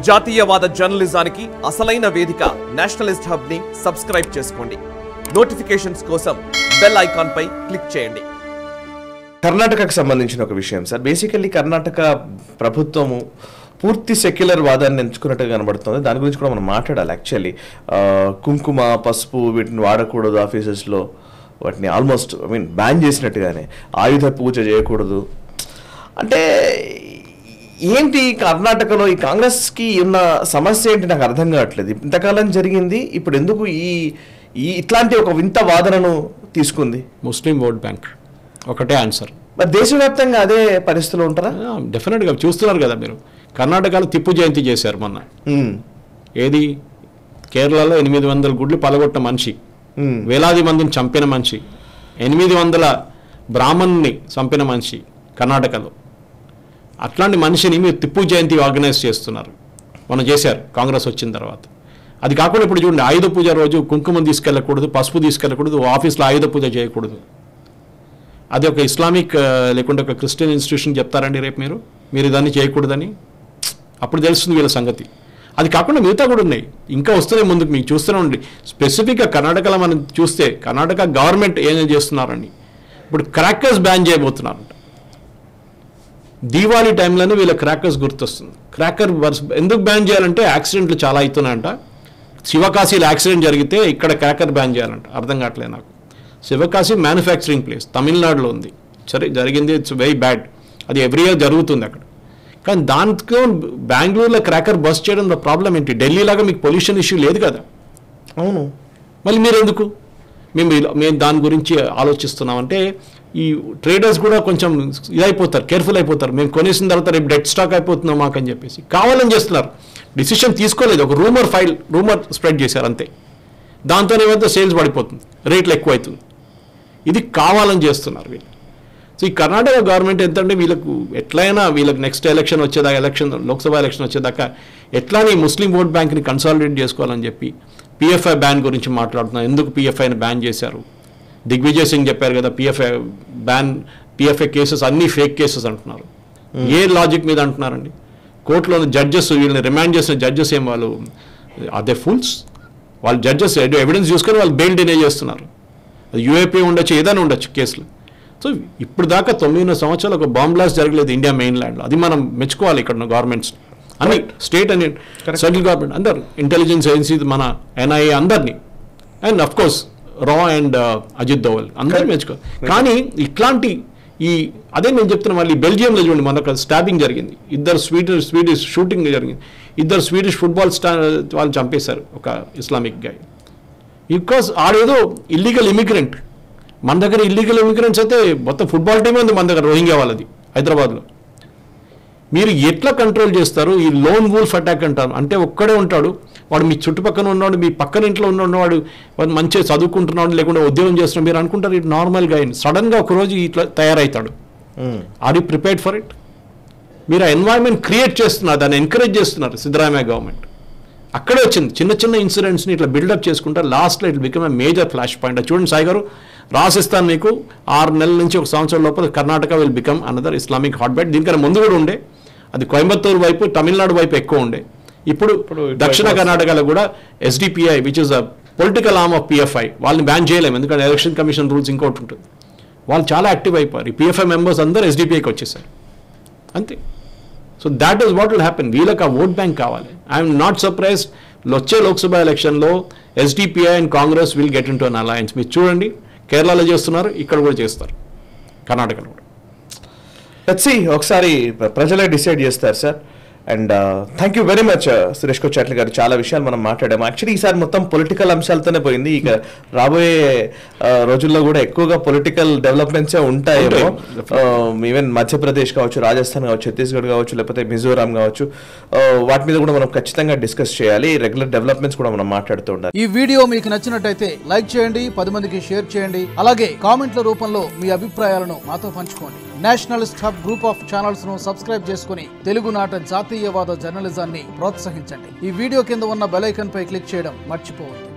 జాతీయవాద జర్నలిజానికి అసలైన వేదిక నేషనలిస్ట్ హబ్ ని సబ్స్క్రైబ్ చేసుకోండి నోటిఫికేషన్స్ కోసం బెల్ ఐకాన్ పై క్లిక్ చేయండి కర్ణాటకకు సంబంధించిన ఒక విషయం సార్ బేసికల్లీ కర్ణాటక ప్రభుత్వము పూర్తి సెక్యులర్ వాదాన్ని ఎంచుకున్నట్టుగా కనబడుతుంది దాని గురించి కూడా మనం మాట్లాడాలి యాక్చువల్లీ కుంకుమ పసుపు వీటిని వాడకూడదు ఆఫీసెస్లో వాటిని ఆల్మోస్ట్ ఐ మీన్ బ్యాన్ చేసినట్టుగానే ఆయుధ పూజ చేయకూడదు అంటే ఏంటి కర్ణాటకలో ఈ కాంగ్రెస్కి ఉన్న సమస్య ఏంటి నాకు అర్థం కావట్లేదు ఇంతకాలం జరిగింది ఇప్పుడు ఎందుకు ఈ ఈ ఇట్లాంటి ఒక వింత వాదనను తీసుకుంది ముస్లిం ఓట్ బ్యాంక్ ఒకటే ఆన్సర్ మరి దేశవ్యాప్తంగా అదే పరిస్థితిలో ఉంటారా డెఫినెట్గా చూస్తున్నారు కదా మీరు కర్ణాటకలో తిప్పు జయంతి చేశారు మొన్న ఉమ్, ఏది కేరళలో ఎనిమిది వందల గుడ్లు పలగొట్ట మనిషి ఉమ్, వేలాది మందిని చంపిన మనిషి ఎనిమిది వందల బ్రాహ్మణ్ని చంపిన మనిషి కర్ణాటకలో అట్లాంటి మనిషిని మీరు తిప్పు జయంతి ఆర్గనైజ్ చేస్తున్నారు మనం చేశారు కాంగ్రెస్ వచ్చిన తర్వాత అది కాకుండా ఇప్పుడు చూడండి ఆయుధ పూజ రోజు కుంకుమ తీసుకెళ్ళకూడదు పసుపు తీసుకెళ్ళకూడదు ఆఫీస్లో ఆయుధ పూజ చేయకూడదు అది ఒక ఇస్లామిక్ ఆ, లేకుంటే ఒక క్రిస్టియన్ ఇన్స్టిట్యూషన్ చెప్తారండి రేపు మీరు మీరు ఇదాన్ని చేయకూడదని అప్పుడు తెలుస్తుంది వీళ్ళ సంగతి అది కాకుండా మిగతా కూడా ఉన్నాయి ఇంకా వస్తున్నాయి ముందుకు మీకు చూస్తూనే ఉండి స్పెసిఫిక్గా కర్ణాటకలో మనం చూస్తే కర్ణాటక గవర్నమెంట్ ఏం చేస్తున్నారని ఇప్పుడు క్రాకర్స్ బ్యాన్ చేయబోతున్నారంట దీవాళీ టైంలోనే వీళ్ళ క్రాకర్స్ గుర్తొస్తుంది క్రాకర్ వర్స్ ఎందుకు బ్యాన్ చేయాలంటే యాక్సిడెంట్లు చాలా అవుతున్నాయంట శివకాశీలో యాక్సిడెంట్ జరిగితే ఇక్కడ క్రాకర్ బ్యాన్ చేయాలంట అర్థం కావట్లేదు నాకు శివకాశి మ్యానుఫ్యాక్చరింగ్ ప్లేస్ తమిళనాడులో ఉంది సరే జరిగింది ఇట్స్ వెరీ బ్యాడ్ అది ఎవ్రీ ఇయర్ జరుగుతుంది అక్కడ కానీ దాంతో బెంగళూరులో క్రాకర్ బస్ చేయడం ప్రాబ్లం ఏంటి ఢిల్లీలాగా మీకు పొల్యూషన్ ఇష్యూ లేదు కదా అవును మళ్ళీ మీరు ఎందుకు మేము ఇలా- మేము దాని గురించి ఆలోచిస్తున్నాం అంటే ఈ ట్రేడర్స్ కూడా కొంచెం ఇదైపోతారు కేర్ఫుల్ అయిపోతారు మేము కొనేసిన తర్వాత రేపు డెడ్ స్టాక్ అయిపోతున్నాం మాకు అని చెప్పేసి కావాలని చేస్తున్నారు డిసిషన్ తీసుకోలేదు ఒక రూమర్ ఫైల్ రూమర్ స్ప్రెడ్ చేశారు అంతే దాంతో ఏమైతే సేల్స్ పడిపోతుంది రేట్లు ఎక్కువ అవుతుంది ఇది కావాలని చేస్తున్నారు వీళ్ళు సో ఈ కర్ణాటక గవర్నమెంట్ ఎంతంటే వీళ్ళకు ఎట్లయినా వీళ్ళకి నెక్స్ట్ ఎలక్షన్ వచ్చేదాకా ఎలక్షన్ లోక్సభ ఎలక్షన్ వచ్చేదాకా ఎట్లానే ఈ ముస్లిం ఓట్ బ్యాంక్ని కన్సాలిడేట్ చేసుకోవాలని చెప్పి పిఎఫ్ఐ బ్యాన్ గురించి మాట్లాడుతున్నారు ఎందుకు పిఎఫ్ఐని బ్యాన్ చేశారు దిగ్విజయ్ సింగ్ చెప్పారు కదా పిఎఫ్ఐ బ్యాన్ పిఎఫ్ఐ కేసెస్ అన్ని ఫేక్ కేసెస్ అంటున్నారు ఏ లాజిక్ మీద అంటున్నారండి కోర్టులో జడ్జెస్ వీళ్ళని రిమాండ్ చేసిన జడ్జెస్ ఏం వాళ్ళు అదే ఫుల్స్ వాళ్ళు జడ్జెస్ ఎవిడెన్స్ చూసుకొని వాళ్ళు బెయిల్ డినే చేస్తున్నారు అది యూఏపీ ఉండొచ్చు ఏదైనా ఉండొచ్చు కేసులు సో ఇప్పుడు దాకా తొమ్మిదిన్నర సంవత్సరాలు ఒక బాంబ్ బ్లాస్ట్ జరగలేదు ఇండియా మెయిన్ ల్యాండ్లో అది మనం మెచ్చుకోవాలి ఇక్కడ ఉన్న గవర్నమెంట్స్ అన్ని స్టేట్ అండ్ సెంట్రల్ గవర్నమెంట్ అందరు ఇంటెలిజెన్స్ ఏజెన్సీ మన ఎన్ఐఏ అందరినీ అండ్ అఫ్ కోర్స్ రా అండ్ అజిత్ దోవల్ అందరూ మెచ్చుకోవాలి కానీ ఇట్లాంటి ఈ అదే నేను చెప్తున్నా మళ్ళీ బెల్జియంలో చూడండి మనకు స్టాబింగ్ జరిగింది ఇద్దరు స్వీడిష్ స్వీడిష్ షూటింగ్ జరిగింది ఇద్దరు స్వీడిష్ ఫుట్బాల్ స్టా వాళ్ళు చంపేశారు ఒక ఇస్లామిక్ గాయ బికాస్ ఆడేదో ఇల్లీగల్ ఇమిగ్రెంట్ మన దగ్గర ఇల్లీగల్ ఇమిగ్రెంట్స్ అయితే మొత్తం ఫుట్బాల్ టీమే ఉంది మన దగ్గర రోహింగ్యా వాళ్ళది హైదరాబాద్లో మీరు ఎట్లా కంట్రోల్ చేస్తారు ఈ లోన్ వూల్ఫ్ అటాక్ అంటారు అంటే ఒక్కడే ఉంటాడు వాడు మీ చుట్టుపక్కల ఉన్నవాడు మీ పక్కన ఇంట్లో ఉన్నవాడు వాడు మంచిగా చదువుకుంటున్నాడు లేకుంటే ఉద్యోగం చేస్తున్నాడు మీరు అనుకుంటారు ఇది నార్మల్గా సడన్గా ఒకరోజు ఇట్లా తయారవుతాడు um, are you prepared for it మీరు ఆ ఎన్వైరన్మెంట్ క్రియేట్ చేస్తున్నారు దాన్ని ఎంకరేజ్ చేస్తున్నారు సిద్ధరామయ్య గవర్నమెంట్ అక్కడే వచ్చింది చిన్న చిన్న ఇన్సిడెంట్స్ని ఇట్లా బిల్డప్ చేసుకుంటా లాస్ట్లో it become a major flash point చూడండి సాయి గారు రాసిస్తాను మీకు ఆరు నెలల నుంచి ఒక సంవత్సరం లోపల Karnataka will become another Islamic hotbed దీనికన్నా ముందు కూడా ఉండే అది కోయంబత్తూరు వైపు తమిళనాడు వైపు ఎక్కువ ఉండే ఇప్పుడు దక్షిణ కర్ణాటకలో కూడా SDPI which is a political arm of PFI వాళ్ళని బ్యాన్ చేయలేము ఎందుకంటే ఎలక్షన్ కమిషన్ రూల్స్ ఇంకోటి ఉంటుంది వాళ్ళు చాలా యాక్టివ్ అయిపోయారు ఈ పిఎఫ్ఐ మెంబర్స్ అందరూ ఎస్డిపిఐకి వచ్చేసారు అంతే so that is what will happen వీళ్ళకి ఆ ఓట్ బ్యాంక్ కావాలి ఐఎమ్ నాట్ సర్ప్రైజ్ వచ్చే లోక్సభ ఎలక్షన్లో SDPI and Congress will get in to an alliance మీరు చూడండి కేరళలో చేస్తున్నారు ఇక్కడ కూడా చేస్తారు కర్ణాటకలో కూడా let's see ఒకసారి ప్ర- ప్రజలే డిసైడ్ చేస్తారు sir and thank you very much Suresh Kochatla garu చాలా విషయాలు మనం మాట్లాడాము యాక్చువల్లీ ఈసారి మొత్తం పొలిటికల్ అంశాలతోనే పోయింది ఇక రాబోయే uh, రోజుల్లో కూడా ఎక్కువగా పొలిటికల్ డెవలప్మెంట్సే ఉంటాయేమో ఈవెన్ మధ్యప్రదేశ్ కావచ్చు రాజస్థాన్ కావచ్చు ఛత్తీస్గఢ్ కావచ్చు లేకపోతే మిజోరాం కావచ్చు uh, వాటి మీద కూడా మనం ఖచ్చితంగా డిస్కస్ చేయాలి రెగ్యులర్ డెవలప్మెంట్స్ కూడా మనం మాట్లాడుతూ ఉండాలి ఈ వీడియో మీకు నచ్చినట్టయితే లైక్ చేయండి పది మందికి షేర్ చేయండి అలాగే కామెంట్ల రూపంలో మీ అభిప్రాయాలను మాతో పంచుకోండి nationalist hub group of channels ను సబ్స్క్రైబ్ చేసుకుని తెలుగునాట జాతీయవాద జర్నలిజాన్ని ప్రోత్సహించండి ఈ వీడియో కింద ఉన్న బెల్ ఐకాన్ పై క్లిక్ చేయడం మర్చిపోవద్దు